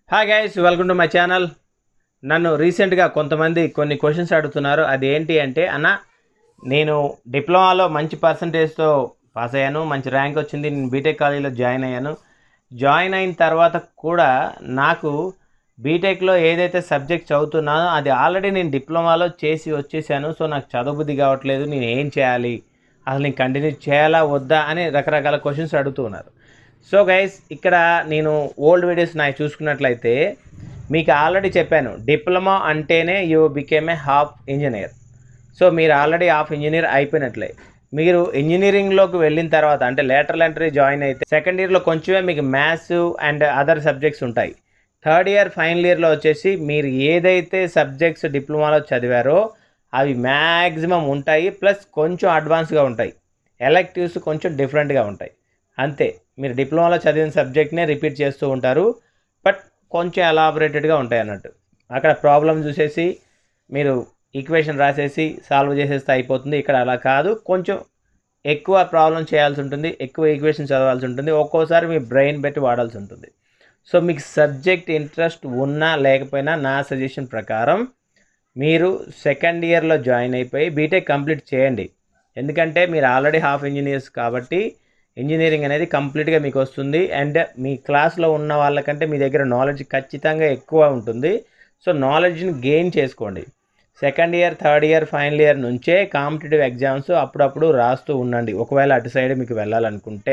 hi guys welcome to my channel నన్ను రీసెంట్గా కొంతమంది కొన్ని క్వశ్చన్స్ అడుగుతున్నారు అది ఏంటి అంటే అన్న నేను డిప్లొమాలో మంచి పర్సంటేజ్తో పాస్ అయ్యాను మంచి ర్యాంక్ వచ్చింది నేను బీటెక్ కాలేజీలో జాయిన్ అయ్యాను జాయిన్ అయిన తర్వాత కూడా నాకు బీటెక్లో ఏదైతే సబ్జెక్ట్ చదువుతున్నానో అది ఆల్రెడీ నేను డిప్లొమాలో చేసి వచ్చేసాను సో నాకు చదవబుద్ధి కావట్లేదు నేను ఏం చేయాలి అసలు నేను కంటిన్యూ చేయాలా వద్దా అని రకరకాల క్వశ్చన్స్ అడుగుతున్నారు సో గైస్ ఇక్కడ నేను ఓల్డ్ వీడియోస్ నాకు చూసుకున్నట్లయితే మీకు ఆల్రెడీ చెప్పాను డిప్లొమా అంటేనే you became a half engineer so మీరు ఆల్రెడీ హాఫ్ ఇంజనీర్ అయిపోయినట్లే మీరు ఇంజనీరింగ్లోకి వెళ్ళిన తర్వాత అంటే లేటరల్ ఎంట్రీ జాయిన్ అయితే సెకండ్ ఇయర్లో కొంచెమే మీకు మ్యాథ్స్ అండ్ అదర్ సబ్జెక్ట్స్ ఉంటాయి థర్డ్ ఇయర్ ఫైనల్ ఇయర్లో వచ్చేసి మీరు ఏదైతే సబ్జెక్ట్స్ డిప్లొమాలో చదివారో అవి మ్యాక్సిమం ఉంటాయి ప్లస్ కొంచెం అడ్వాన్స్గా ఉంటాయి ఎలెక్టివ్స్ కొంచెం డిఫరెంట్గా ఉంటాయి అంతే మీరు డిప్లొమాలో చదివిన సబ్జెక్ట్నే రిపీట్ చేస్తూ ఉంటారు బట్ కొంచెం ఎలాబరేటెడ్గా ఉంటాయి అన్నట్టు అక్కడ ప్రాబ్లమ్ చూసేసి మీరు ఈక్వేషన్ రాసేసి సాల్వ్ చేసేస్తే అయిపోతుంది ఇక్కడ అలా కాదు కొంచెం ఎక్కువ ప్రాబ్లం చేయాల్సి ఉంటుంది ఎక్కువ ఈక్వేషన్ చదవాల్సి ఉంటుంది ఒక్కోసారి మీ బ్రెయిన్ పెట్టి వాడాల్సి ఉంటుంది సో మీకు సబ్జెక్ట్ ఇంట్రెస్ట్ ఉన్నా లేకపోయినా నా సజెషన్ ప్రకారం మీరు సెకండ్ ఇయర్లో జాయిన్ అయిపోయి బీటెక్ కంప్లీట్ చేయండి ఎందుకంటే మీరు ఆల్రెడీ హాఫ్ ఇంజనీర్స్ కాబట్టి ఇంజనీరింగ్ అనేది కంప్లీట్గా మీకు వస్తుంది అండ్ మీ క్లాస్లో ఉన్న వాళ్ళకంటే మీ దగ్గర నాలెడ్జ్ ఖచ్చితంగా ఎక్కువ ఉంటుంది సో నాలెడ్జ్ని గెయిన్ చేసుకోండి second year third year final year నుంచే కాంపిటేటివ్ ఎగ్జామ్స్ అప్పుడప్పుడు రాస్తూ ఉండండి ఒకవేళ అటు సైడ్ మీకు వెళ్ళాలనుకుంటే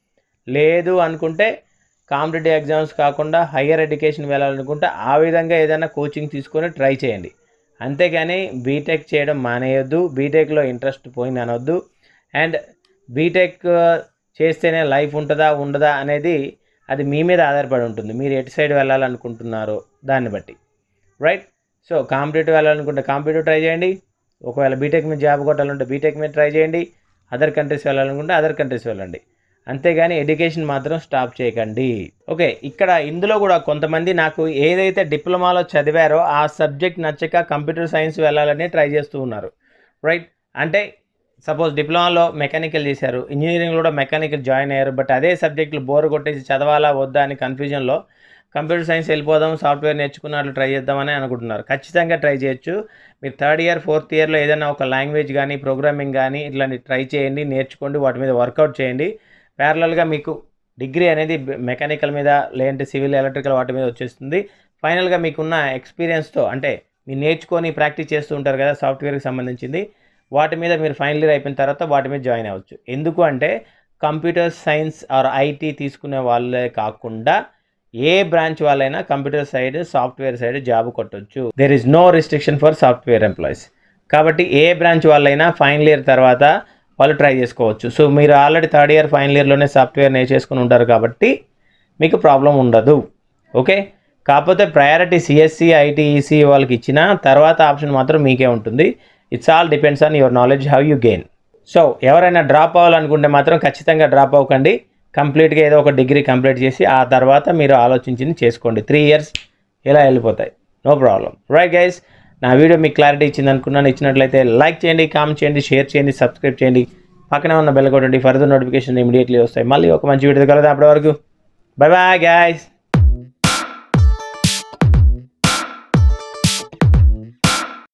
లేదు అనుకుంటే కాంపిటేటివ్ ఎగ్జామ్స్ కాకుండా హయ్యర్ ఎడ్యుకేషన్ వెళ్ళాలనుకుంటే ఆ విధంగా ఏదైనా కోచింగ్ తీసుకొని ట్రై చేయండి అంతేగాని బీటెక్ చేయడం మానేయొద్దు బీటెక్లో ఇంట్రెస్ట్ పోయింది అనొద్దు అండ్ బీటెక్ చేస్తేనే లైఫ్ ఉంటుందా ఉండదా అనేది అది మీ మీద ఆధారపడి ఉంటుంది మీరు ఎటు సైడ్ వెళ్ళాలనుకుంటున్నారో దాన్ని బట్టి రైట్ సో కాంపిటేటివ్ వెళ్ళాలనుకుంటే కాంపిటేటివ్ ట్రై చేయండి ఒకవేళ బీటెక్ మీద జాబ్ కొట్టాలంటే బీటెక్ మీద ట్రై చేయండి అదర్ కంట్రీస్ వెళ్ళాలనుకుంటే అదర్ కంట్రీస్ వెళ్ళండి అంతేగాని ఎడ్యుకేషన్ మాత్రం స్టాప్ చేయకండి ఓకే ఇక్కడ ఇందులో కూడా కొంతమంది నాకు ఏదైతే డిప్లొమాలో చదివారో ఆ సబ్జెక్ట్ నచ్చక కంప్యూటర్ సైన్స్ వెళ్ళాలని ట్రై చేస్తూ ఉన్నారు రైట్ అంటే సపోజ్ డిప్లొమాలో మెకానికల్ చేశారు ఇంజనీరింగ్లో కూడా మెకానికల్ జాయిన్ అయ్యారు బట్ అదే సబ్జెక్టులు బోర్ కొట్టేసి చదవాలా వద్దా అని కన్ఫ్యూజన్లో కంప్యూటర్ సైన్స్ వెళ్ళిపోదాం సాఫ్ట్వేర్ నేర్చుకున్నట్లు ట్రై చేద్దామని అనుకుంటున్నారు ఖచ్చితంగా ట్రై చేయొచ్చు మీరు థర్డ్ ఇయర్ ఫోర్త్ ఇయర్లో ఏదైనా ఒక లాంగ్వేజ్ కానీ ప్రోగ్రామింగ్ కానీ ఇట్లాంటి ట్రై చేయండి నేర్చుకోండి వాటి మీద వర్కౌట్ చేయండి ప్యారలల్గా మీకు డిగ్రీ అనేది మెకానికల్ మీద లేదంటే సివిల్ ఎలక్ట్రికల్ వాటి మీద వచ్చేస్తుంది ఫైనల్గా మీకున్న ఎక్స్పీరియన్స్తో అంటే మీరు నేర్చుకొని ప్రాక్టీస్ చేస్తూ ఉంటారు కదా సాఫ్ట్వేర్కి సంబంధించింది వాటి మీద మీరు ఫైనల్ ఇయర్ అయిపోయిన తర్వాత వాటి మీద జాయిన్ అవ్వచ్చు ఎందుకు అంటే కంప్యూటర్ సైన్స్ ఆర్ ఐటీ తీసుకునే వాళ్ళే కాకుండా ఏ బ్రాంచ్ వాళ్ళైనా computer side software side job కొట్టొచ్చు there is no restriction for software employees కాబట్టి ఏ బ్రాంచ్ వాళ్ళైనా ఫైనల్ ఇయర్ తర్వాత వాళ్ళు ట్రై చేసుకోవచ్చు సో మీరు ఆల్రెడీ థర్డ్ ఇయర్ ఫైనల్ ఇయర్లోనే సాఫ్ట్వేర్ నేర్చేసుకుని ఉంటారు కాబట్టి మీకు ప్రాబ్లం ఉండదు ఓకే కాకపోతే ప్రయారిటీ సిఎస్సి ఐటీ ఈసీ వాళ్ళకి ఇచ్చిన తర్వాత ఆప్షన్ మాత్రం మీకే ఉంటుంది it's all depends on your knowledge how you gain so ఎవరైనా డ్రాప్ అవ్వాలనుకుంటే మాత్రం ఖచ్చితంగా డ్రాప్ అవ్వకండి కంప్లీట్గా ఏదో ఒక డిగ్రీ కంప్లీట్ చేసి ఆ తర్వాత మీరు ఆలోచించింది చేసుకోండి త్రీ ఇయర్స్ ఇలా వెళ్ళిపోతాయి నో ప్రాబ్లం రైట్ గైస్ నా వీడియో మీకు క్లారిటీ ఇచ్చింది అనుకున్నాను ఇచ్చినట్లయితే లైక్ చేయండి కామెంట్ చేయండి షేర్ చేయండి సబ్స్క్రైబ్ చేయండి పక్కనే ఉన్న బెల్ కొట్టండి ఫర్దర్ నోటిఫికేషన్ ఇమీడియట్లీ వస్తాయి మళ్ళీ ఒక మంచి వీడియో కలదా అప్పటి వరకు బై బాయ్ గైస్